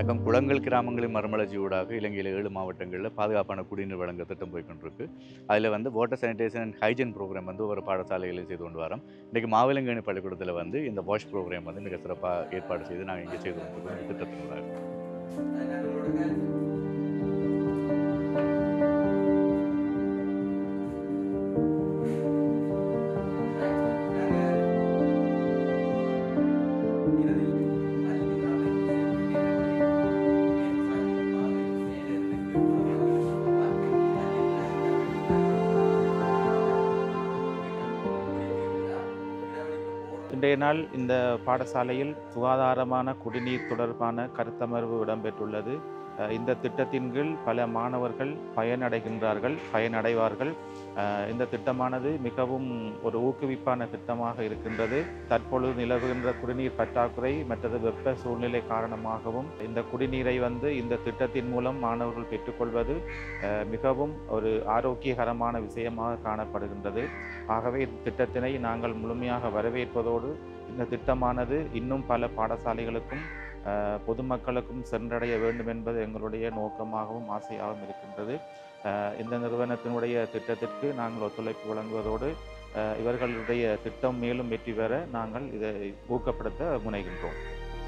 வணக்கம் குளங்கள் கிராமங்களின் மறுமலர்ச்சி ஊடாக இலங்கையில் ஏழு மாவட்டங்களில் பாதுகாப்பான குடிநீர் வழங்க திட்டம் போய் கொண்டிருக்கு அதில் வந்து water sanitation and hygiene programme வந்து ஒரு பாடசாலைகளில் செய்து கொண்டு வரோம் இன்றைக்கி மாவிலங்கணி பள்ளிக்கூடத்தில் வந்து இந்த வாஷ் ப்ரோக்ராம் வந்து மிக சிறப்பாக ஏற்பாடு செய்து நாங்கள் இங்கே செய்து கொண்டிருக்கோம் இந்த திட்டத்தினூடாக இன்றைய நாள் இந்த பாடசாலையில் சுகாதாரமான குடிநீர் தொடர்பான கருத்தமர்வு இடம்பெற்றுள்ளது அஹ் இந்த திட்டத்தின் கீழ் பல மாணவர்கள் பயனடைகின்றார்கள் பயனடைவார்கள் அஹ் இந்த திட்டமானது மிகவும் ஒரு ஊக்குவிப்பான திட்டமாக இருக்கின்றது தற்பொழுது நிலவுகின்ற குடிநீர் பற்றாக்குறை மற்றது வெப்ப சூழ்நிலை காரணமாகவும் இந்த குடிநீரை வந்து இந்த திட்டத்தின் மூலம் மாணவர்கள் பெற்றுக்கொள்வது அஹ் மிகவும் ஒரு ஆரோக்கியகரமான விஷயமாக காணப்படுகின்றது ஆகவே திட்டத்தினை நாங்கள் முழுமையாக வரவேற்பதோடு இந்த திட்டமானது இன்னும் பல பாடசாலைகளுக்கும் அஹ், பொதுமக்களுக்கும் சென்றடைய வேண்டும் என்பது எங்களுடைய நோக்கமாகவும் ஆசையாகவும் இருக்கின்றது அஹ், இந்த நிறுவனத்தினுடைய திட்டத்திற்கு நாங்கள் ஒத்துழைப்பு வழங்குவதோடு அஹ், இவர்களுடைய திட்டம் மேலும் வெற்றி பெற நாங்கள் இதை ஊக்கப்படுத்த முனைகின்றோம்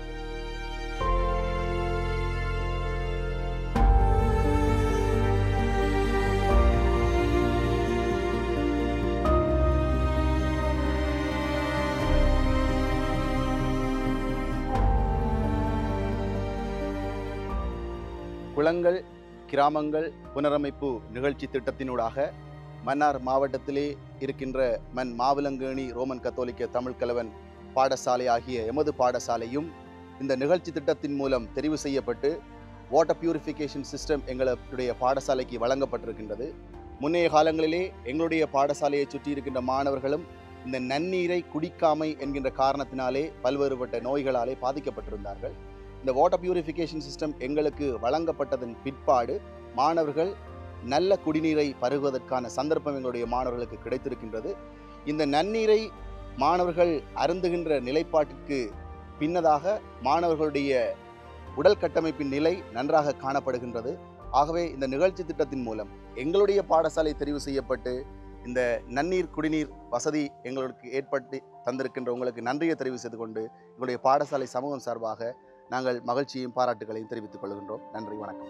குளங்கள் கிராமங்கள் புனரமைப்பு நிகழ்ச்சி திட்டத்தினூடாக மன்னார் மாவட்டத்திலே இருக்கின்ற மண் மாவிலங்கேணி ரோமன் கத்தோலிக்க தமிழ் கலவன் பாடசாலை ஆகிய எமது பாடசாலையும் இந்த நிகழ்ச்சி திட்டத்தின் மூலம் தெரிவு செய்யப்பட்டு வாட்டர் பியூரிஃபிகேஷன் சிஸ்டம் எங்களுடைய பாடசாலைக்கு வழங்கப்பட்டிருக்கின்றது முன்னைய காலங்களிலே எங்களுடைய பாடசாலையை சுற்றி இருக்கின்ற மாணவர்களும் இந்த நன்னீரை குடிக்காமை என்கின்ற காரணத்தினாலே பல்வேறுபட்ட நோய்களாலே பாதிக்கப்பட்டிருந்தார்கள் இந்த வாட்டர் பியூரிஃபிகேஷன் சிஸ்டம் எங்களுக்கு வழங்கப்பட்டதன் பிற்பாடு மாணவர்கள் நல்ல குடிநீரை பருகுவதற்கான சந்தர்ப்பம் எங்களுடைய மாணவர்களுக்கு கிடைத்திருக்கின்றது இந்த நன்னீரை மாணவர்கள் அருந்துகின்ற நிலைப்பாட்டிற்கு பின்னதாக மாணவர்களுடைய உடல் கட்டமைப்பின் நிலை நன்றாக காணப்படுகின்றது ஆகவே இந்த நிகழ்ச்சி திட்டத்தின் மூலம் எங்களுடைய பாடசாலை தெரிவு செய்யப்பட்டு இந்த நன்னீர் குடிநீர் வசதி எங்களுக்கு ஏற்படுத்தி தந்திருக்கின்ற உங்களுக்கு நன்றியை தெரிவு செய்து கொண்டு எங்களுடைய பாடசாலை சமூகம் சார்பாக நாங்கள் மகிழ்ச்சியையும் பாராட்டுகளையும் தெரிவித்துக் கொள்கின்றோம் நன்றி வணக்கம்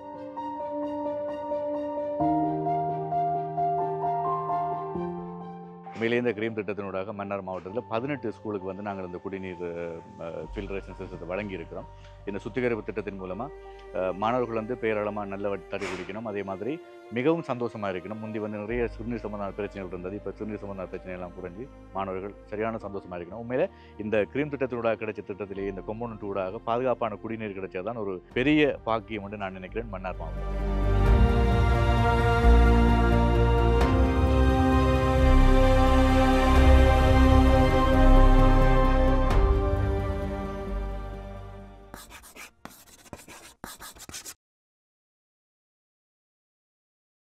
உண்மையிலே இந்த கிரீம் திட்டத்தினூடாக மன்னார் மாவட்டத்தில் பதினெட்டு ஸ்கூலுக்கு வந்து நாங்கள் இந்த குடிநீர் ஃபில்ட்ரேஷன் சிஸ்டத்தை வழங்கி இருக்கிறோம் இந்த சுத்திகரிப்பு திட்டத்தின் மூலமாக மாணவர்கள் வந்து பேரளமாக நல்ல தண்ணி குடிக்கணும் அதே மாதிரி மிகவும் சந்தோஷமாக இருக்கணும் முந்தி வந்து நிறைய சிறுநீர் சம்பந்தமான பிரச்சனைகள் இருந்தது இப்போ சிறுநீர் சம்பந்தமான பிரச்சனை எல்லாம் குறைஞ்சி மாணவர்கள் சரியான சந்தோஷமாக இருக்கணும் உண்மையிலே இந்த கிரீம் திட்டத்தினூடாக கிடைச்ச திட்டத்திலேயே இந்த கொம்போனண்ட் ஊடாக பாதுகாப்பான குடிநீர் கிடைச்சதான் ஒரு பெரிய பாக்கியம் என்று நான் நினைக்கிறேன் மன்னார் மாவட்டம்